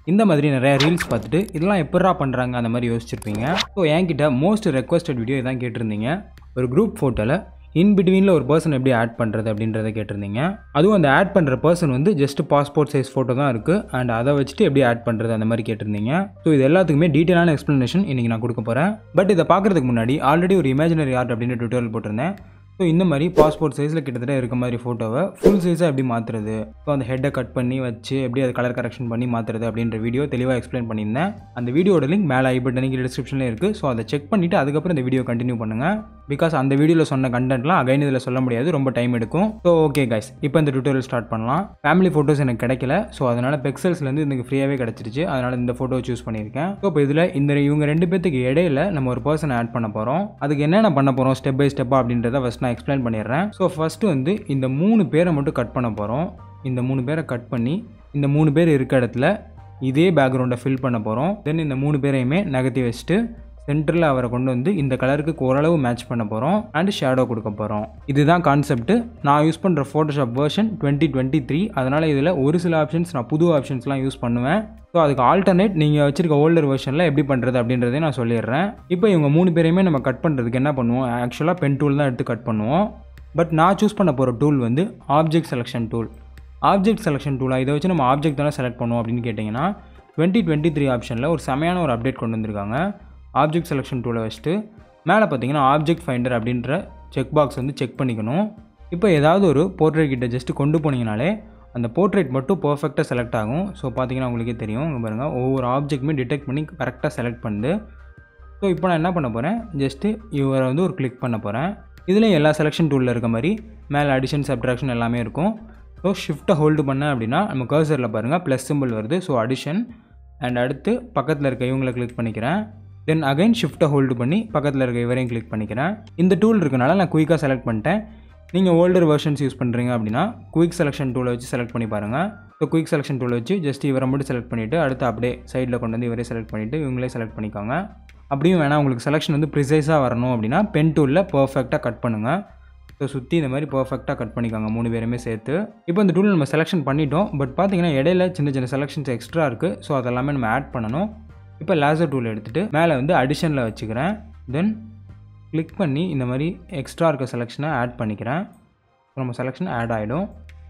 இந்த மாதிரி நிறைய ரீல்ஸ் பார்த்துட்டு இதெல்லாம் எப்படா பண்ணுறாங்க அந்த மாதிரி யோசிச்சிருப்பீங்க ஸோ என்கிட்ட மோஸ்ட் ரெக்வஸ்டட் வீடியோ இதான் கேட்டிருந்தீங்க ஒரு குரூப் ஃபோட்டோவில் இன் பிட்வீனில் ஒரு பர்சன் எப்படி ஆட் பண்ணுறது அப்படின்றத கேட்டிருந்தீங்க அதுவும் அந்த ஆட் பண்ணுற பர்சன் வந்து ஜஸ்ட் பாஸ்போர்ட் சைஸ் ஃபோட்டோ தான் இருக்குது அண்ட் அதை வச்சுட்டு எப்படி ஆட் பண்ணுறது அந்த மாதிரி கேட்டிருந்தீங்க ஸோ இது எல்லாத்துக்குமே டீட்டெயிலான எக்ஸ்ப்ளனேஷன் இன்றைக்கி நான் கொடுக்க போகிறேன் பட் இதை பார்க்குறதுக்கு முன்னாடி ஆல்ரெடி ஒரு இமேஜினரி ஆர்ட் அப்படின்னு டுட்டோரியல் போட்டிருந்தேன் ஸோ இந்த மாதிரி பாஸ்போர்ட் சைஸில் கிட்டத்தட்ட இருக்க மாதிரி ஃபோட்டோவை ஃபுல் சைஸாக எப்படி மாற்றுறது ஸோ அந்த ஹெட்டை கட் பண்ணி வச்சு எப்படி அது கலர் கரெக்ஷன் பண்ணி மாற்றுறது அப்படின்ற வீடியோ தெளிவாக எக்ஸ்பிளைன் பண்ணியிருந்தேன் அந்த வீடியோட லிங்க் மேலே ஐ பட்டனுக்கு டிஸ்கிரிப்ஷனில் இருக்குது ஸோ அதை செக் பண்ணிவிட்டு அதுக்கப்புறம் இந்த வீடியோ கண்டினியூ பண்ணுங்கள் பிகாஸ் அந்த வீடியோவில் சொன்ன கண்டென்ட்லாம் அகைன் இதில் சொல்ல முடியாது ரொம்ப டைம் எடுக்கும் ஸோ ஓகே கைஸ் இப்போ இந்த டுட்டோரியல் ஸ்டார்ட் பண்ணலாம் ஃபேமிலி ஃபோட்டோஸ் எனக்கு கிடைக்கல ஸோ அதனால் பெக்சல்ஸ்லேருந்து எனக்கு ஃப்ரீயாகவே கிடச்சிருச்சு அதனால் இந்த ஃபோட்டோ சூஸ் பண்ணியிருக்கேன் ஸோ இப்போ இதில் இந்த இவங்க ரெண்டு பேத்துக்கு இடையில நம்ம ஒரு பர்சனை ஆட் பண்ண போகிறோம் அதுக்கு என்னென்ன பண்ண போகிறோம் ஸ்டெப் பை ஸ்டெப்பாக அப்படின்றத ஃபஸ்ட் நான் எக்ஸ்பிளைன் பண்ணிடுறேன் ஸோ ஃபஸ்ட்டு வந்து இந்த மூணு பேரை மட்டும் கட் பண்ண போகிறோம் இந்த மூணு பேரை கட் பண்ணி இந்த மூணு பேர் இருக்க இடத்துல இதே பேக்ரவுண்டை ஃபில் பண்ண போகிறோம் தென் இந்த மூணு பேரையுமே நகர்த்தி வச்சுட்டு சென்டரில் அவரை கொண்டு வந்து இந்த கலருக்கு ஓரளவு மேட்ச் பண்ண போகிறோம் அண்ட் ஷேடோ கொடுக்க போகிறோம் இதுதான் கான்செப்ட் நான் யூஸ் பண்ணுற Photoshop version twenty twenty three அதனால் இதில் ஒரு சில ஆப்ஷன்ஸ் நான் புது ஆப்ஷன்ஸ்லாம் யூஸ் பண்ணுவேன் ஸோ அதுக்கு ஆல்டர்னேட் நீங்கள் வச்சிருக்க ஓல்டர் வெர்ஷனில் எப்படி பண்ணுறது அப்படின்றதையும் நான் சொல்லிடுறேன் இப்போ இவங்க மூணு பேரையுமே நம்ம கட் பண்ணுறதுக்கு என்ன பண்ணுவோம் ஆக்சுவலாக பென் டூல் தான் எடுத்து கட் பண்ணுவோம் பட் நான் சூஸ் பண்ண போகிற டூல் வந்து object selection tool object selection டூலாக இதை வச்சு நம்ம ஆப்ஜெக்ட் தானே செலக்ட் பண்ணுவோம் அப்படின்னு கேட்டிங்கன்னா டுவெண்ட்டி டுவெண்ட்டி த்ரீ ஆப்ஷனில் ஒரு செமையான ஒரு அப்டேட் கொண்டு வந்திருக்காங்க ஆப்ஜெக்ட் செலெக்ஷன் டூலை வச்சுட்டு மேலே பார்த்தீங்கன்னா ஆப்ஜெக்ட் ஃபைண்டர் அப்படின்ற செக் பாக்ஸ் வந்து செக் பண்ணிக்கணும் இப்போ ஏதாவது ஒரு போர்ட்ரேட் கிட்ட ஜஸ்ட் கொண்டு போனீங்கனாலே அந்த போர்ட்ரேட் மட்டும் பர்ஃபெக்டாக செலக்ட் ஆகும் ஸோ பார்த்தீங்கன்னா உங்களுக்கே தெரியும் இங்கே பாருங்கள் ஒவ்வொரு ஆப்ஜெக்ட்டுமே டிடெக்ட் பண்ணி கரெக்டாக செலக்ட் பண்ணுது ஸோ இப்போ நான் என்ன பண்ண போகிறேன் ஜஸ்ட்டு இவரை வந்து ஒரு கிளிக் பண்ண போகிறேன் இதுலேயும் எல்லா செலெக்ஷன் டூலில் இருக்க மாதிரி மேலே அடிஷன் சப்ட்ராக்ஷன் எல்லாமே இருக்கும் ஸோ ஷிஃப்ட்டை ஹோல்டு பண்ண அப்படின்னா நம்ம கர்சரில் பாருங்கள் ப்ளஸ் சிம்பிள் வருது ஸோ அடிஷன் அண்ட் அடுத்து பக்கத்தில் இருக்க இவங்களை கிளிக் பண்ணிக்கிறேன் தென் அகைன் ஷிஃப்ட்டை ஹோல்டு பண்ணி பக்கத்தில் இருக்க இவரையும் கிளிக் பண்ணிக்கிறேன் இந்த டூல் இருக்கனால நான் குயிக்காக செலக்ட் பண்ணிட்டேன் நீங்கள் ஓல்டர் வெர்ஷன்ஸ் யூஸ் பண்ணுறீங்க அப்படின்னா குயிக் செலெக்ஷன் டூலை வச்சு செலக்ட் பண்ணி பாருங்கள் ஸோ குயிக் செலெக்ஷன் டூலை வச்சு ஜஸ்ட் இவரை மட்டும் செலக்ட் பண்ணிவிட்டு அடுத்து அப்படியே சைடில் கொண்டு வந்து இவரே செலக்ட் பண்ணிவிட்டு இவங்களே செலக்ட் பண்ணிக்கோங்க அப்படியும் வேணால் உங்களுக்கு செலெக்ஷன் வந்து ப்ரிசைஸாக வரணும் அப்படின்னா பென் டூலில் பர்ஃபெக்டாக கட் பண்ணுங்கள் ஸோ சுற்றி இந்த மாதிரி பர்ஃபெக்டாக கட் பண்ணிக்கோங்க மூணு பேருமே சேர்த்து இப்போ இந்த டூல் நம்ம செலெக்ஷன் பண்ணிட்டோம் பட் பார்த்தீங்கன்னா இடையில சின்ன சின்ன செலெக்ஷன்ஸ் எக்ஸ்ட்ரா இருக்குது ஸோ அதெல்லாமே நம்ம ஆட் பண்ணணும் இப்போ லேசர் டூல் எடுத்துகிட்டு மேலே வந்து அடிஷனில் வச்சுக்கிறேன் தென் கிளிக் பண்ணி இந்த மாதிரி எக்ஸ்ட்ரா இருக்க செலெக்ஷனை ஆட் பண்ணிக்கிறேன் ஸோ நம்ம செலெக்ஷன் ஆட் ஆகிடும்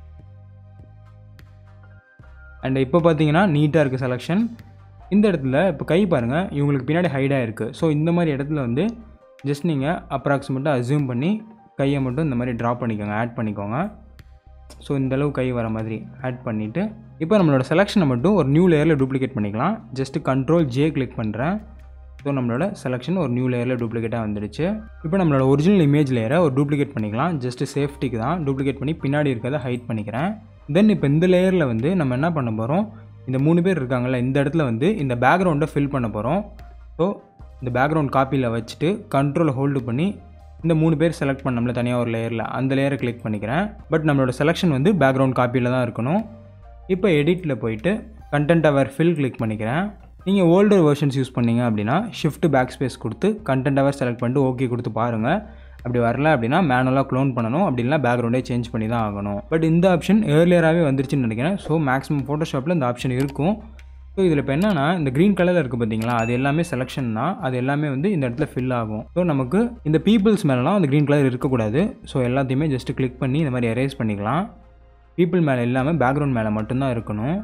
அண்ட் இப்போ பார்த்தீங்கன்னா நீட்டாக இருக்குது செலெக்ஷன் இந்த இடத்துல இப்போ கை பாருங்கள் இவங்களுக்கு பின்னாடி ஹைடாக இருக்குது ஸோ இந்த மாதிரி இடத்துல வந்து ஜஸ்ட் நீங்கள் அப்ராக்சிமேட்டாக அசியூம் பண்ணி கையை மட்டும் இந்த மாதிரி ட்ரா பண்ணிக்கோங்க ஆட் பண்ணிக்கோங்க ஸோ இந்தளவு கை வர மாதிரி ஆட் பண்ணிவிட்டு இப்போ நம்மளோட செலெக்ஷனை மட்டும் ஒரு நியூ லேயரில் டூப்ளிகேட் பண்ணிக்கலாம் ஜஸ்ட்டு கண்ட்ரோல் ஜே கிளிக் பண்ணுறேன் ஸோ நம்மளோட செலெக்ஷன் ஒரு நியூ லேயரில் டூப்ளிகேட்டாக வந்துடுச்சு இப்போ நம்மளோட ஒரிஜினல் இமேஜ் லேயரை ஒரு டூப்ளிகேட் பண்ணிக்கலாம் ஜஸ்ட்டு சேஃப்டிக்கு தான் டூப்ளிகேட் பண்ணி பின்னாடி இருக்கிறத ஹைட் பண்ணிக்கிறேன் தென் இப்போ இந்த லேயரில் வந்து நம்ம என்ன பண்ண போகிறோம் இந்த மூணு பேர் இருக்காங்கல்ல இந்த இடத்துல வந்து இந்த பேக்ரவுண்டை ஃபில் பண்ண போகிறோம் ஸோ இந்த பேக்ரவுண்ட் காப்பியில் வச்சுட்டு கண்ட்ரோலை ஹோல்டு பண்ணி இந்த மூணு பேர் செலக்ட் பண்ணோம்ல தனியாக ஒரு லேயரில் அந்த லேயரை கிளிக் பண்ணிக்கிறேன் பட் நம்மளோட செலெக்ஷன் வந்து பேக்ரவுண்ட் காப்பியில் தான் இருக்கணும் இப்போ எடிட்டில் போயிட்டு கண்டென்ட் அவர் ஃபில் கிளிக் பண்ணிக்கிறேன் நீங்கள் ஓல்டர் வெர்ஷன்ஸ் யூஸ் பண்ணீங்க அப்படின்னா ஷிஃப்ட் பேக் ஸ்பேஸ் கொடுத்து கண்டென்ட் அவர் செலக்ட் பண்ணிட்டு ஓகே கொடுத்து பாருங்கள் அப்படி வரல அப்படின்னா மேனுவலாக க்ளோன் பண்ணணும் அப்படி இல்லைனா பேக்ரவுண்டே சேஞ்ச் பண்ணி தான் ஆகணும் பட் இந்த ஆப்ஷன் ஏர்லியராகவே வந்துருச்சுன்னு நினைக்கிறேன் ஸோ மேக்ஸிமம் ஃபோட்டோஷாப்பில் இந்த ஆப்ஷன் இருக்கும் ஸோ இதில் இப்போ என்னன்னா இந்த க்ரீன் கலரில் இருக்குது பார்த்தீங்களா அது எல்லாமே செலெக்ஷன் தான் அது எல்லாமே வந்து இந்த இடத்துல ஃபில் ஆகும் ஸோ நமக்கு இந்த பீப்புள்ஸ் மேலெலாம் அந்த க்ரீன் கலர் இருக்கக்கூடாது ஸோ எல்லாத்தையுமே ஜஸ்ட் கிளிக் பண்ணி இந்த மாதிரி எரேஸ் பண்ணிக்கலாம் பீப்புள் மேலே இல்லாமல் பேக்ரவுண்ட் மேலே மட்டும்தான் இருக்கணும்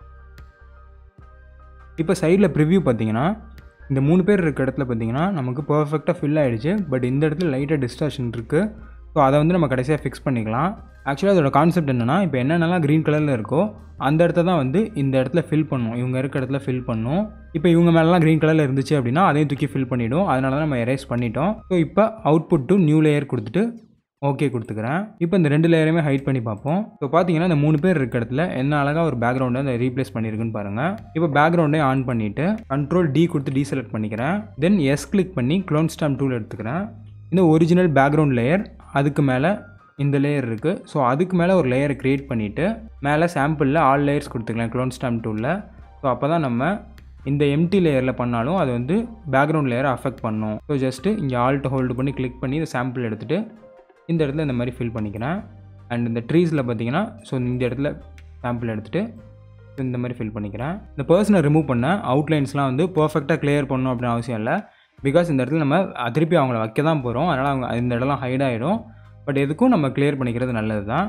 இப்போ சைடில் ப்ரிவ்யூ பார்த்தீங்கன்னா இந்த மூணு பேர் இருக்க இடத்துல பார்த்தீங்கன்னா நமக்கு பர்ஃபெக்டாக ஃபில் ஆகிடுச்சு பட் இந்த இடத்துல லைட்டாக டிஸ்டார்ஷன் இருக்குது ஸோ அதை வந்து நம்ம கடைசியாக ஃபிக்ஸ் பண்ணிக்கலாம் ஆக்சுவலாக அதோட கான்செப்ட் என்னென்னா இப்போ என்னென்னலாம் க்ரீன் கலரில் இருக்கோ அந்த இடத்த தான் வந்து இந்த இடத்துல ஃபில் பண்ணும் இவங்க இருக்க இடத்துல ஃபில் பண்ணும் இப்போ இவங்க மேலெலாம் க்ரீன் கலரில் இருந்துச்சு அப்படின்னா அதையும் தூக்கி ஃபில் பண்ணிவிடும் அதனால தான் நம்ம எரேஸ் பண்ணிட்டோம் ஸோ இப்போ அவுட்புட் டு நியூ லேயர் கொடுத்துட்டு ஓகே கொடுத்துக்கிறேன் இப்போ இந்த ரெண்டு லேயருமே ஹைட் பண்ணி பார்ப்போம் இப்போ பார்த்தீங்கன்னா இந்த மூணு பேர் இருக்க இடத்துல என்ன அழகாக ஒரு பேக்ரவுண்டை அந்த ரீப்ளேஸ் பண்ணியிருக்குன்னு பாருங்கள் இப்போ பேக்ரவுண்டே ஆன் பண்ணிவிட்டு கண்ட்ரோல் டி கொடுத்து டீசெலக்ட் பண்ணிக்கிறேன் தென் எஸ் கிளிக் பண்ணி க்ளோன் ஸ்டாம்ப் டூல் எடுத்துக்கிறேன் இந்த ஒரிஜினல் பேக்ரவுண்ட் லேயர் அதுக்கு மேலே இந்த லேயர் இருக்குது ஸோ அதுக்கு மேலே ஒரு லேயரை க்ரியேட் பண்ணிவிட்டு மேலே சாம்பிளில் ஆல் லேயர்ஸ் கொடுத்துக்கலாம் க்ளோன் ஸ்டாம்ப் டூலில் ஸோ அப்போ தான் நம்ம இந்த எம்டி லேயரில் பண்ணாலும் அது வந்து பேக்ரவுண்ட் லேயரை அஃபெக்ட் பண்ணும் ஸோ ஜஸ்ட்டு இங்கே ஆல்ட்டு ஹோல்டு பண்ணி கிளிக் பண்ணி இந்த சாம்பிள் எடுத்துகிட்டு இந்த இடத்துல இந்த மாதிரி ஃபில் பண்ணிக்கிறேன் அண்ட் இந்த ட்ரீஸில் பார்த்தீங்கன்னா ஸோ இந்த இடத்துல சாம்பிள் எடுத்துகிட்டு இந்த மாதிரி ஃபில் பண்ணிக்கிறேன் இந்த பர்சனை ரிமூவ் பண்ண அவுட்லைன்ஸ்லாம் வந்து பர்ஃபெக்டாக கிளியர் பண்ணணும் அப்படின்னு அவசியம் இல்லை பிகாஸ் இந்த இடத்துல நம்ம திருப்பி அவங்கள வைக்க தான் போகிறோம் அதனால் அவங்க இந்த இடம்லாம் ஹைட் ஆகிடும் பட் எதுக்கும் நம்ம கிளியர் பண்ணிக்கிறது நல்லது தான்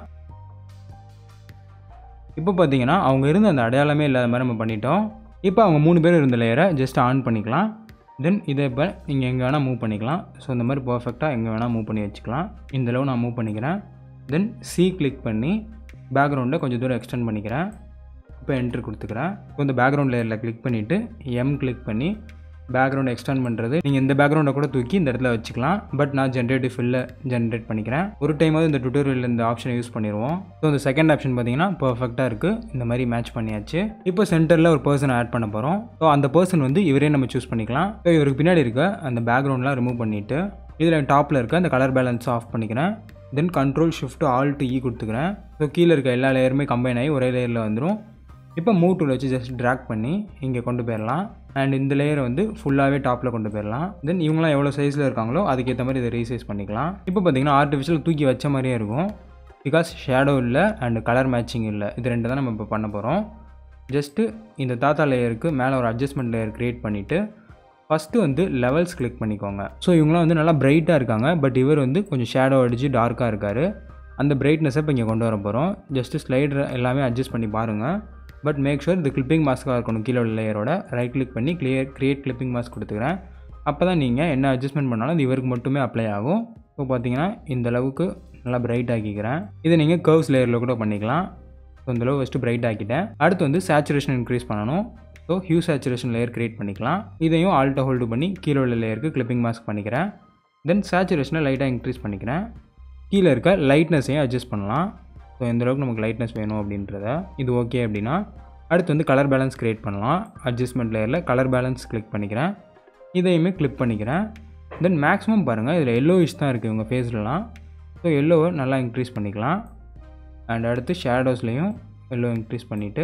இப்போ பார்த்தீங்கன்னா அவங்க இருந்த அந்த அடையாளமே இல்லாத மாதிரி நம்ம பண்ணிட்டோம் இப்போ அவங்க மூணு பேர் இருந்த லேயரை ஜஸ்ட் ஆன் பண்ணிக்கலாம் தென் இதை இப்போ நீங்கள் எங்கே வேணால் மூவ் பண்ணிக்கலாம் ஸோ இந்த மாதிரி பர்ஃபெக்டாக எங்கே வேணால் மூவ் பண்ணி வச்சுக்கலாம் இந்த அளவு நான் மூவ் பண்ணிக்கிறேன் தென் சி கிளிக் பண்ணி பேக்ரவுண்டை கொஞ்சம் தூரம் எக்ஸ்டெண்ட் பண்ணிக்கிறேன் இப்போ என்ட்ரு கொடுத்துக்கிறேன் இப்போ இந்த பேக்ரவுண்ட் லேயரில் கிளிக் பண்ணிவிட்டு எம் கிளிக் பண்ணி பேக்ரவுண்ட் எக்ஸ்டெண்ட் பண்ணுறது நீங்கள் இந்த பேக்ரவுண்டை கூட தூக்கி இந்த இடத்துல வச்சுக்கலாம் பட் நான் ஜென்ரேட்டிவ் ஃபில்ல ஜென்ரேட் பண்ணிக்கிறேன் ஒரு டைமாவது இந்த டுட்டோரியல் இந்த ஆப்ஷனை யூஸ் பண்ணிடுவோம் ஸோ இந்த செகண்ட் ஆப்ஷன் பார்த்தீங்கன்னா பர்ஃபெக்டாக இருக்குது இந்த மாதிரி மேட்ச் பண்ணியாச்சு இப்போ சென்டரில் ஒரு பர்சன் ஆட் பண்ண போகிறோம் ஸோ அந்த பர்சன் வந்து இவரே நம்ம சூஸ் பண்ணிக்கலாம் ஸோ இவருக்கு பின்னாடி இருக்க அந்த பேக்ரவுண்ட்லாம் ரிமூவ் பண்ணிவிட்டு இதில் டாப்பில் இருக்க அந்த கலர் பேலன்ஸ் ஆஃப் பண்ணிக்கிறேன் then control shift alt E கொடுத்துக்கிறேன் ஸோ கீழே இருக்க எல்லா லேயருமே கம்பைன் ஆகி ஒரே லேயரில் வந்துடும் இப்போ மூவ் டூல் வச்சு ஜஸ்ட் ட்ராக் பண்ணி இங்கே கொண்டு போயிடலாம் அண்ட் இந்த லேயரை வந்து ஃபுல்லாகவே டாப்பில் கொண்டு போயிடலாம் தென் இவங்களாம் எவ்வளோ சைஸில் இருக்காங்களோ அதுக்கேற்ற மாதிரி இதை ரீசைஸ் பண்ணிக்கலாம் இப்போ பார்த்தீங்கன்னா ஆர்டிஃபிஷியல் தூக்கி வச்ச மாதிரியே இருக்கும் பிகாஸ் ஷேடோ இல்லை அண்ட் கலர் மேட்சிங் இல்லை இது ரெண்டு தான் நம்ம இப்போ பண்ண போகிறோம் ஜஸ்ட்டு இந்த தாத்தா லேயருக்கு மேலே ஒரு அட்ஜஸ்ட்மெண்ட் லேயர் க்ரியேட் பண்ணிவிட்டு ஃபஸ்ட்டு வந்து லெவல்ஸ் கிளிக் பண்ணிக்கோங்க ஸோ இவங்களாம் வந்து நல்லா பிரைட்டாக இருக்காங்க பட் இவர் வந்து கொஞ்சம் ஷேடோ அடித்து டார்க்காக இருக்கார் அந்த பிரைட்னஸை இப்போ இங்கே கொண்டு வர போகிறோம் ஜஸ்ட்டு ஸ்லைடர் எல்லாமே அட்ஜஸ்ட் பண்ணி பாருங்கள் பட் மேக் ஷூர் இது கிளிப்பிங் மாஸ்க்காக இருக்கணும் கீழே உள்ள லேயரோட ரைட் கிளிக் பண்ணி கிளியர் கிரியேட் கிளிப்பிங் மாஸ்க் கொடுத்துக்கிறேன் அப்போ தான் நீங்கள் என்ன அட்ஜஸ்ட்மெண்ட் பண்ணாலும் இது இவருக்கு மட்டுமே அப்ளை ஆகும் இப்போ பார்த்தீங்கன்னா இந்த அளவுக்கு நல்லா பிரைட் ஆக்கிக்கிறேன் இதை நீங்கள் கர்வ்ஸ் லேயரில் கூட பண்ணிக்கலாம் ஸோ இந்த அளவு ஃபஸ்ட்டு பிரைட் ஆக்கிட்டேன் அடுத்து வந்து சேச்சுரேஷன் இன்க்ரீஸ் பண்ணணும் so hue saturation layer create பண்ணிக்கலாம் இதையும் ஆல்ட்டை ஹோல்டு பண்ணி கீழே உள்ள லேயருக்கு கிளிப்பிங் மாஸ்க் பண்ணிக்கிறேன் தென் சேச்சுரேஷனை லைட்டாக இன்க்ரீஸ் பண்ணிக்கிறேன் கீழே இருக்க லைட்னஸையும் அட்ஜஸ்ட் பண்ணலாம் ஸோ எந்த அளவுக்கு நமக்கு லைட்னஸ் வேணும் அப்படின்றத இது ஓகே அப்படின்னா அடுத்து வந்து கலர் பேலன்ஸ் க்ரியேட் பண்ணலாம் அட்ஜஸ்ட்மெண்ட் லேயரில் கலர் பேலன்ஸ் கிளிக் பண்ணிக்கிறேன் இதையுமே கிளிக் பண்ணிக்கிறேன் தென் மேக்ஸிமம் பாருங்கள் இதில் எல்லோயிஷ் தான் இருக்குது உங்கள் ஃபேஸ்லலாம் ஸோ எல்லோவை நல்லா இன்க்ரீஸ் பண்ணிக்கலாம் அண்ட் அடுத்து ஷேடோஸ்லேயும் எல்லோ இன்க்ரீஸ் பண்ணிவிட்டு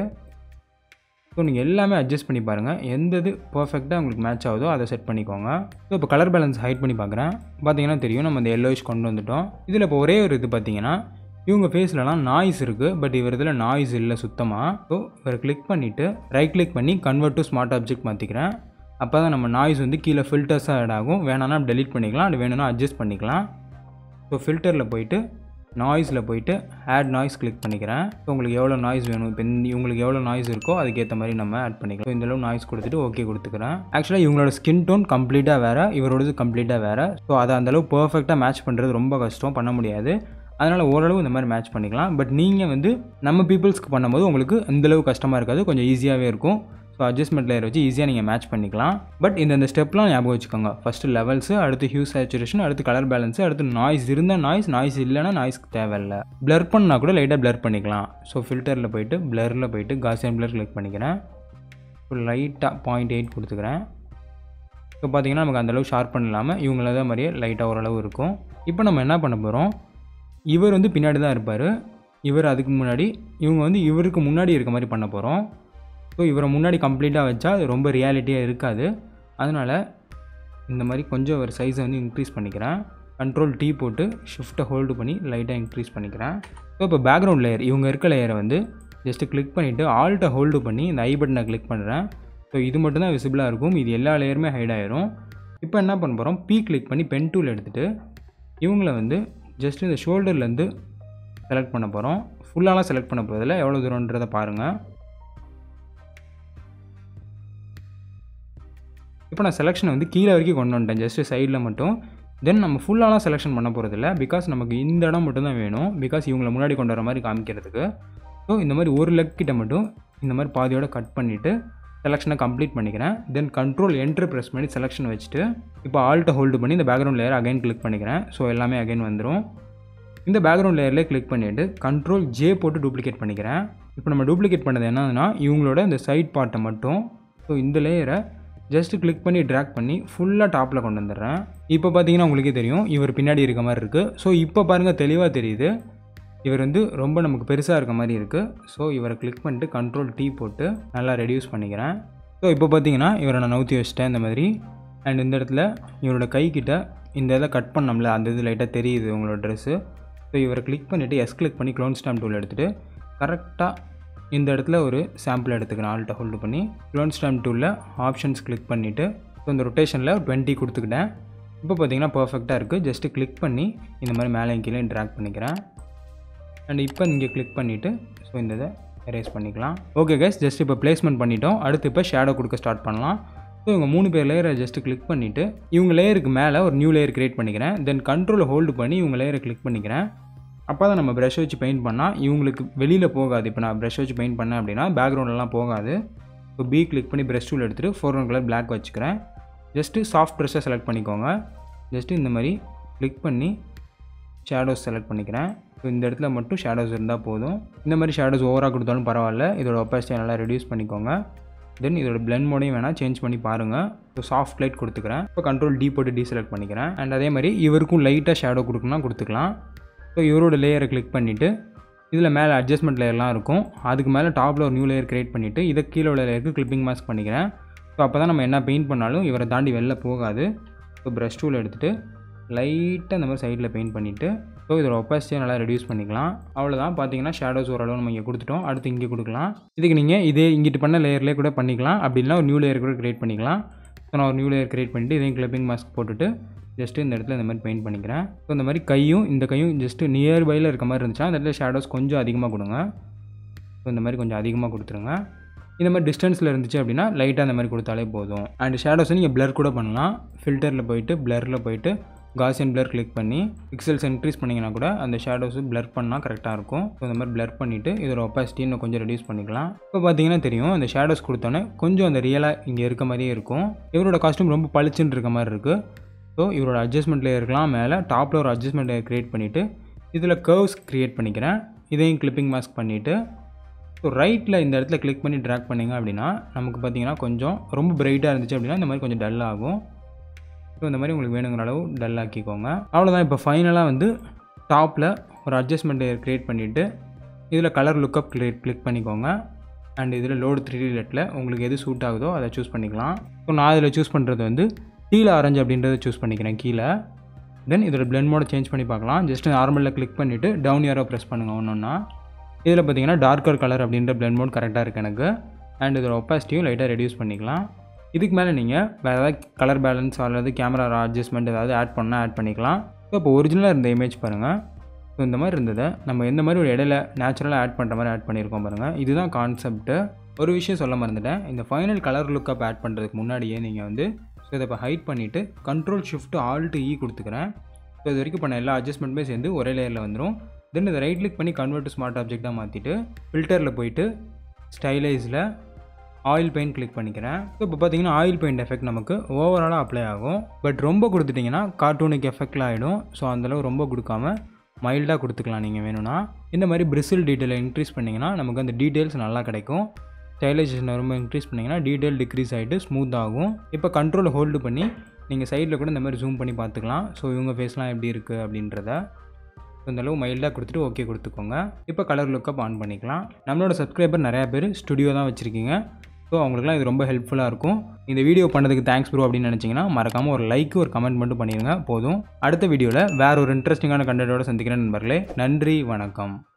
ஸோ நீங்கள் எல்லாமே அட்ஜஸ்ட் பண்ணி பாருங்கள் எந்த இது பர்ஃபெக்டாக உங்களுக்கு மேட்ச் ஆகுதோ அதை செட் பண்ணிக்கோங்க ஸோ இப்போ கலர் பேலன்ஸ் ஹைட் பண்ணி பார்க்குறேன் பார்த்தீங்கன்னா தெரியும் நம்ம இந்த எல்லோயிஷ் கொண்டு வந்துட்டோம் இதில் இப்போ ஒரே ஒரு இது பார்த்தீங்கன்னா இவங்க ஃபேஸ்லலாம் நாய்ஸ் இருக்குது பட் இவர் இதில் நாய்ஸ் இல்லை சுத்தமாக ஸோ இவரை கிளிக் பண்ணிவிட்டு ரைட் கிளிக் பண்ணி கன்வெர்ட் டு ஸ்மார்ட் ஆப்ஜெக்ட் மாற்றிக்கிறேன் அப்போ தான் நம்ம நாய்ஸ் வந்து கீழே ஃபில்டர்ஸாக ஆட் ஆகும் வேணான்னா டெலீட் பண்ணிக்கலாம் அது வேணும்னா அட்ஜஸ்ட் பண்ணிக்கலாம் ஸோ ஃபில்டரில் போயிட்டு நாய்ஸில் போயிட்டு ஆட் நாய்ஸ் கிளிக் பண்ணிக்கிறேன் ஸோ உங்களுக்கு எவ்வளோ நாய்ஸ் வேணும் இப்போ இந்த இவங்களுக்கு எவ்வளோ நாய்ஸ் இருக்கோ அதுக்கேற்ற மாதிரி நம்ம ஆட் பண்ணிக்கலாம் ஸோ இந்த அளவு நாய்ஸ் கொடுத்துட்டு ஓகே கொடுத்துக்கிறேன் ஆக்சுவலாக இவங்களோட ஸ்கின் டோன் கம்ப்ளீட்டாக வேறு இவரோடது கம்ப்ளீட்டாக வேறு ஸோ அதை அந்தளவு பர்ஃபெக்டாக மேட்ச் பண்ணுறது ரொம்ப கஷ்டம் பண்ண முடியாது அதனால் ஓரளவு இந்த மாதிரி மேட்ச் பண்ணிக்கலாம் பட் நீங்கள் வந்து நம்ம பீப்புள்ஸ்க்கு பண்ணும்போது உங்களுக்கு அந்தளவு கஷ்டமாக இருக்காது கொஞ்சம் ஈஸியாகவே இருக்கும் ஸோ அட்ஜஸ்ட்மெண்ட் லேயர் வச்சு ஈஸியாக நீங்கள் மேட்ச் பண்ணிக்கலாம் பட் இந்த இந்த ஸ்டெப்லாம் ஞாபகம் வச்சுக்கோங்க ஃபஸ்ட்டு லெவல்ஸு அடுத்து ஹியூ சேச்சுரேஷன் அடுத்து கலர் பேலன்ஸு அடுத்து நாய்ஸ் இருந்தால் நாய்ஸ் நாய்ஸ் இல்லைன்னா நாய்ஸ்க்கு தேவையில்லை பிளர் பண்ணால் கூட லைட்டாக பிளர் பண்ணிக்கலாம் ஸோ ஃபில்டரில் போயிட்டு பிளரில் போயிட்டு காசியன் பிளர் கிளிக் பண்ணிக்கிறேன் ஸோ லைட்டாக பாயிண்ட் எயிட் கொடுத்துக்கிறேன் இப்போ பார்த்தீங்கன்னா நமக்கு அந்தளவு ஷார்ப் இல்லாமல் இவங்கள மாதிரியே லைட்டாக ஓரளவு இருக்கும் இப்போ நம்ம என்ன பண்ண போகிறோம் இவர் வந்து பின்னாடி தான் இருப்பார் இவர் அதுக்கு முன்னாடி இவங்க வந்து இவருக்கு முன்னாடி இருக்க மாதிரி பண்ண போகிறோம் ஸோ இவரை முன்னாடி கம்ப்ளீட்டாக வச்சா அது ரொம்ப ரியாலிட்டியாக இருக்காது அதனால் இந்த மாதிரி கொஞ்சம் ஒரு சைஸை வந்து இன்க்ரீஸ் பண்ணிக்கிறேன் கண்ட்ரோல் டீ போட்டு ஷிஃப்ட்டை ஹோல்டு பண்ணி லைட்டாக இன்க்ரீஸ் பண்ணிக்கிறேன் ஸோ இப்போ பேக்ரவுண்ட் லேயர் இவங்க இருக்க லேயரை வந்து ஜஸ்ட்டு கிளிக் பண்ணிவிட்டு ஆல்ட்டை ஹோல்டு பண்ணி இந்த ஐ பட்டனை கிளிக் பண்ணுறேன் ஸோ இது மட்டும் தான் விசிபிளாக இருக்கும் இது எல்லா லேயருமே ஹைட் ஆயிரும் இப்போ என்ன பண்ண போகிறோம் பி கிளிக் பண்ணி பென் டூல் எடுத்துகிட்டு இவங்கள வந்து ஜஸ்ட் இந்த ஷோல்டர்லேருந்து செலக்ட் பண்ண போகிறோம் ஃபுல்லாலாம் செலக்ட் பண்ண போகிறதில்ல எவ்வளோ தூரன்றதை பாருங்கள் இப்போ நான் செலெக்ஷனை வந்து கீழே வரைக்கும் கொண்டு வந்துட்டேன் ஜஸ்ட்டு சைடில் மட்டும் தென் நம்ம ஃபுல்லாலாம் செலெக்ஷன் பண்ண போகிறதில்ல பிகாஸ் நமக்கு இந்த இடம் மட்டும் தான் வேணும் பிகாஸ் இவங்களை முன்னாடி கொண்டு வர மாதிரி காமிக்கிறதுக்கு ஸோ இந்த மாதிரி ஒரு லெக் கிட்ட மட்டும் இந்த மாதிரி பாதியோட கட் பண்ணிவிட்டு செலெக்ஷனை கம்ப்ளீட் பண்ணிக்கிறேன் தென் கண்ட்ரோல் என்ட்ரு ப்ரெஸ் பண்ணி செலெக்ஷன் வச்சுட்டு இப்போ ஆல்ட்டை ஹோல்டு பண்ணி இந்த பேக்ரவுண்ட் லேயர் அகைன் கிளிக் பண்ணிக்கிறேன் ஸோ எல்லாமே அகைன் வந்துடும் இந்த பேக்ரவுண்ட் லேயர்லேயே கிளிக் பண்ணிவிட்டு கண்ட்ரோல் ஜே போட்டு டூப்ளிகேட் பண்ணிக்கிறேன் இப்போ நம்ம டூப்ளிகேட் பண்ணது என்னதுன்னா இவங்களோட இந்த சைட் பார்ட்டை மட்டும் ஸோ இந்த லேயரை ஜஸ்ட் கிளிக் பண்ணி ட்ராக் பண்ணி ஃபுல்லாக டாப்பில் கொண்டு வந்துடுறேன் இப்போ பார்த்தீங்கன்னா உங்களுக்கே தெரியும் இவர் பின்னாடி இருக்க மாதிரி இருக்குது ஸோ இப்போ பாருங்கள் தெளிவாக தெரியுது இவர் வந்து ரொம்ப நமக்கு பெருசாக இருக்க மாதிரி இருக்குது ஸோ இவரை கிளிக் பண்ணிட்டு கண்ட்ரோல் டீ போட்டு நல்லா ரெடியூஸ் பண்ணிக்கிறேன் ஸோ இப்போ பார்த்தீங்கன்னா இவரை நான் நவுத்தி வச்சிட்டேன் இந்த மாதிரி அண்ட் இந்த இடத்துல இவரோட கைக்கிட்ட இந்த இதை கட் பண்ணோம்ல அந்த இது லைட்டாக தெரியுது உங்களோட ட்ரெஸ்ஸு ஸோ இவரை கிளிக் பண்ணிவிட்டு எஸ் கிளிக் பண்ணி க்ளோன் ஸ்டாம்ப் டூல் எடுத்துகிட்டு கரெக்டாக இந்த இடத்துல ஒரு சாம்பிள் எடுத்துக்கிறேன் ஆல்ட்டை ஹோல்டு பண்ணி க்ளோன் ஸ்டாம் டூலில் ஆப்ஷன்ஸ் கிளிக் பண்ணிவிட்டு ஸோ இந்த ரொட்டேஷனில் டுவெண்ட்டி கொடுத்துக்கிட்டேன் இப்போ பார்த்தீங்கன்னா பர்ஃபெக்டாக இருக்குது ஜஸ்ட்டு கிளிக் பண்ணி இந்த மாதிரி மேலே கீழே ட்ராக் பண்ணிக்கிறேன் அண்ட் இப்போ இங்கே கிளிக் பண்ணிவிட்டு ஸோ இந்த இதை எரேஸ் பண்ணிக்கலாம் ஓகே கைஸ் ஜஸ்ட் இப்போ பிளேஸ்மெண்ட் பண்ணிட்டோம் அடுத்து இப்போ ஷேடோ கொடுக்க ஸ்டார்ட் பண்ணலாம் ஸோ இவங்க மூணு பேர் லேயரை ஜஸ்ட்டு கிளிக் பண்ணிவிட்டு இவங்க லேயருக்கு மேலே ஒரு நியூ லேயர் கிரியேட் பண்ணிக்கிறேன் தென் கண்ட்ரோலை ஹோல்டு பண்ணி இவங்க லேயரை கிளிக் பண்ணிக்கிறேன் அப்போ தான் நம்ம ப்ரஷ் வச்சு பெயிண்ட் பண்ணால் இவங்களுக்கு வெளியில் போகாது இப்போ நான் ப்ரஷ் வச்சு பெயிண்ட் பண்ணேன் அப்படின்னா பேக்ரவுண்டெலாம் போகாது இப்போ பி கிளிக் பண்ணி ப்ரஷ் டூல் எடுத்துகிட்டு ஃபோர் ஒன் கலர் பிளாக் வச்சுக்கிறேன் ஜஸ்ட்டு சாஃப்ட் ப்ரெஷ்ஷை செலக்ட் பண்ணிக்கோங்க ஜஸ்ட்டு இந்த மாதிரி கிளிக் பண்ணி ஷேடோஸ் செலக்ட் பண்ணிக்கிறேன் ஸோ இந்த இடத்துல மட்டும் ஷேடோஸ் இருந்தால் போதும் இந்த மாதிரி ஷேடோஸ் ஓவராக கொடுத்தாலும் பரவாயில்ல இதோட ஒப்பாசிட்டியை நல்லா ரெடியூஸ் பண்ணிக்கோங்க தென் இதோட பிளெண்ட் மோடையும் வேணால் சேஞ்ச் பண்ணி பாருங்கள் ஸோ சாஃப்ட் லைட் கொடுத்துக்கிறேன் இப்போ கண்ட்ரோல் டி போட்டு டி செலக்ட் பண்ணிக்கிறேன் அண்ட் அதே மாதிரி இவருக்கும் லைட்டாக ஷேடோ கொடுக்கணும்னா கொடுத்துக்கலாம் ஸோ இவரோட லேயரை கிளிக் பண்ணிவிட்டு இதில் மேலே அட்ஜஸ்ட்மெண்ட் லேயர்லாம் இருக்கும் அதுக்கு மேலே டாப்பில் ஒரு நியூ லேயர் கிரியேட் பண்ணிவிட்டு இதை கீழே உள்ள லேயருக்கு கிளிப்பிங் மாஸ்க் பண்ணிக்கிறேன் ஸோ அப்போ தான் நம்ம என்ன பெயிண்ட் பண்ணாலும் இவரை தாண்டி வெளில போகாது ஸோ ப்ரஷ் டூல் எடுத்துகிட்டு லைட்டாக இந்த மாதிரி சைடில் பெயிண்ட் பண்ணிவிட்டு ஸோ இதோட ஒப்பாசிட்டியை நல்லா ரெடியூஸ் பண்ணிக்கலாம் அவ்வளோதான் பார்த்தீங்கன்னா ஷேடோஸ் ஓரளவு நம்ம இங்கே கொடுத்துட்டோம் அடுத்து இங்கே கொடுக்கலாம் இதுக்கு நீங்கள் இதே இங்கிட்டு பண்ண லேயர்லேயே கூட பண்ணிக்கலாம் அப்படின்னா ஒரு நியூ லேயர் கூட க்ரியேட் பண்ணிக்கலாம் ஸோ நான் ஒரு நியூ லேயர் க்ரியேட் பண்ணிவிட்டு இதையும் கிளிப்பிங் மாஸ்க் போட்டுட்டு ஜஸ்ட்டு இந்த இடத்துல இந்த மாதிரி பெயிண்ட் பண்ணிக்கிறேன் ஸோ இந்த மாதிரி கையும் இந்த கையும் ஜஸ்ட்டு நியர் பையில் இருக்க மாதிரி இருந்துச்சுன்னா அந்த இடத்துல ஷேடோஸ் கொஞ்சம் அதிகமாக கொடுங்க ஸோ இந்த மாதிரி கொஞ்சம் அதிகமாக கொடுத்துருங்க இந்த மாதிரி டிஸ்டன்ஸில் இருந்துச்சு அப்படின்னா லைட்டாக அந்த மாதிரி கொடுத்தாலே போதும் அண்ட் ஷேடோஸை நீங்கள் பிளர் கூட பண்ணலாம் ஃபில்டரில் போயிட்டு பிளரில் போயிட்டு காசியன் பிளர் கிளிக் பண்ணி பிக்சல்ஸ் இன்க்ரீஸ் பண்ணிங்கன்னா கூட அந்த ஷேடோஸ் பிளர் பண்ணால் கரெக்டாக இருக்கும் ஸோ இந்த மாதிரி பிளர் பண்ணிவிட்டு இதோட ஒப்பாசிட்டி இன்னும் கொஞ்சம் ரெடியூஸ் பண்ணிக்கலாம் இப்போ பார்த்தீங்கன்னா தெரியும் அந்த ஷேடோஸ் கொடுத்தோன்னே கொஞ்சம் அந்த ரியலாக இங்கே இருக்க மாதிரியே இருக்கும் இவரோட காஸ்ட்யூம் ரொம்ப பளிச்சுன்னு இருக்க மாதிரி இருக்குது ஸோ இவரோட அட்ஜஸ்ட்மெண்ட் லேயருக்கெலாம் மேலே டாப்பில் ஒரு அட்ஜஸ்ட்மெண்ட் லேயர் க்ரியேட் பண்ணிவிட்டு இதில் கர்வ்ஸ் க்ரியேட் பண்ணிக்கிறேன் இதையும் கிளிப்பிங் மாஸ்க் பண்ணிவிட்டு ஸோ ரைட்டில் இந்த இடத்துல கிளிக் பண்ணி ட்ராக் பண்ணிங்க அப்படின்னா நமக்கு பார்த்தீங்கன்னா கொஞ்சம் ரொம்ப பிரைட்டாக இருந்துச்சு அப்படின்னா இந்த மாதிரி கொஞ்சம் டல் ஆகும் ஸோ இந்த மாதிரி உங்களுக்கு வேணுங்கிற அளவு டல் ஆக்கிக்கோங்க அவ்வளோதான் இப்போ ஃபைனலாக வந்து டாப்பில் ஒரு அட்ஜஸ்ட்மெண்ட் லேயர் க்ரியேட் பண்ணிவிட்டு இதில் கலர் லுக்கப் கிளிக் கிளிக் பண்ணிக்கோங்க அண்ட் இதில் லோடு த்ரீ லெட்டில் உங்களுக்கு எது சூட் ஆகுதோ அதை சூஸ் பண்ணிக்கலாம் ஸோ நான் இதில் சூஸ் பண்ணுறது வந்து கீழே ஆரஞ்சு அப்படின்றத சூஸ் பண்ணிக்கிறேன் கீழே தென் இதோட பிளெண்ட் மோட சேஞ்ச் பண்ணி பார்க்கலாம் ஜஸ்ட் நார்மலில் கிளிக் பண்ணிவிட்டு டவுன் யாரோ ப்ரெஸ் பண்ணுங்கள் ஒன்று ஒன்றா இதில் பார்த்தீங்கன்னா டார்க்கர் கலர் அப்படின்ற பிளெண்ட் மோட் கரெக்டாக இருக்குது எனக்கு அண்ட் இதோட ஒப்பாசிட்டியும் லைட்டாக ரெடியூஸ் பண்ணிக்கலாம் இதுக்கு மேலே நீங்கள் வேறு ஏதாவது கலர் பேலன்ஸ் அல்லது கேமரா அட்ஜஸ்ட்மெண்ட் ஏதாவது ஆட் பண்ணால் ஆட் பண்ணிக்கலாம் ஸோ இப்போ ஒரிஜினலாக இருந்த இமேஜ் பாருங்கள் ஸோ இந்த மாதிரி இருந்ததை நம்ம எந்த மாதிரி ஒரு இடையில நேச்சுரலாக ஆட் பண்ணுற மாதிரி ஆட் பண்ணியிருக்கோம் பாருங்கள் இதுதான் கான்செப்ட்டு ஒரு விஷயம் சொல்ல மறந்துட்டேன் இந்த ஃபைனல் கலர் லுக்கப் ஆட் பண்ணுறதுக்கு முன்னாடியே நீங்கள் வந்து ஸோ இதை இப்போ ஹைட் பண்ணிவிட்டு கண்ட்ரோல் ஷிஃப்ட் ஆல்ட்டு இ கொடுத்துக்கிறேன் ஸோ இது வரைக்கும் பண்ண எல்லா அட்ஜஸ்ட்மெண்ட்டுமே சேர்ந்து ஒரே லேயரில் வந்துடும் தென் இதை ரைட் கிளிக் பண்ணி கன்வெர்ட் டு ஸ்மார்ட் ஆப்ஜெக்டாக மாற்றிட்டு ஃபில்டரில் போயிட்டு ஸ்டைலைஸில் ஆயில் பெயிண்ட் கிளிக் பண்ணிக்கிறேன் ஸோ இப்போ பார்த்தீங்கன்னா ஆயில் பெயிண்ட் எஃபெக்ட் நமக்கு ஓவராலாக அப்ளை ஆகும் பட் ரொம்ப கொடுத்துட்டிங்கன்னா கார்ட்டூனுக்கு எஃபெக்டில் ஆகிடும் ஸோ அந்தளவு ரொம்ப கொடுக்காம மைல்டாக கொடுத்துக்கலாம் நீங்கள் வேணும்னா இந்த மாதிரி பிரிசில் டீட்டெயிலை இன்க்ரீஸ் பண்ணிங்கன்னா நமக்கு அந்த டீட்டெயில்ஸ் நல்லா கிடைக்கும் ஸ்டைலைசேஷனை ரொம்ப இன்க்ரீஸ் பண்ணிங்கன்னா டீட்டெயில் டிக்ரீஸ் ஆகிட்டு ஸ்மூத் ஆகும் இப்போ கண்ட்ரோல் ஹோல்டு பண்ணி நீங்கள் சைடில் கூட இந்த மாதிரி ஜூம் பண்ணி பார்த்துக்கலாம் ஸோ இவங்க ஃபேஸ்லாம் எப்படி இருக்குது அப்படின்றத ஸோ இந்த அளவு மைல்டாக கொடுத்துட்டு ஓகே கொடுத்துக்கோங்க இப்போ கலர் லுக்கப் ஆன் பண்ணிக்கலாம் நம்மளோட சப்ஸ்கிரைபர் நிறையா பேர் ஸ்டுடியோ தான் வச்சுருக்கீங்க ஸோ அவங்களுக்குலாம் இது ரொம்ப ஹெல்ப்ஃபுல்லாக இருக்கும் இந்த வீடியோ பண்ணதுக்கு தேங்க்ஸ் ப்ரோ அப்படின்னு நினச்சிங்கன்னா மறக்காமல் ஒரு லைக் ஒரு கமெண்ட் மட்டும் பண்ணிடுங்க போதும் அடுத்த வீடியோவில் வேற ஒரு இன்ட்ரெஸ்டிங்கான கண்டென்ட்டோட சந்திக்கிறேன் நண்பர்களே நன்றி வணக்கம்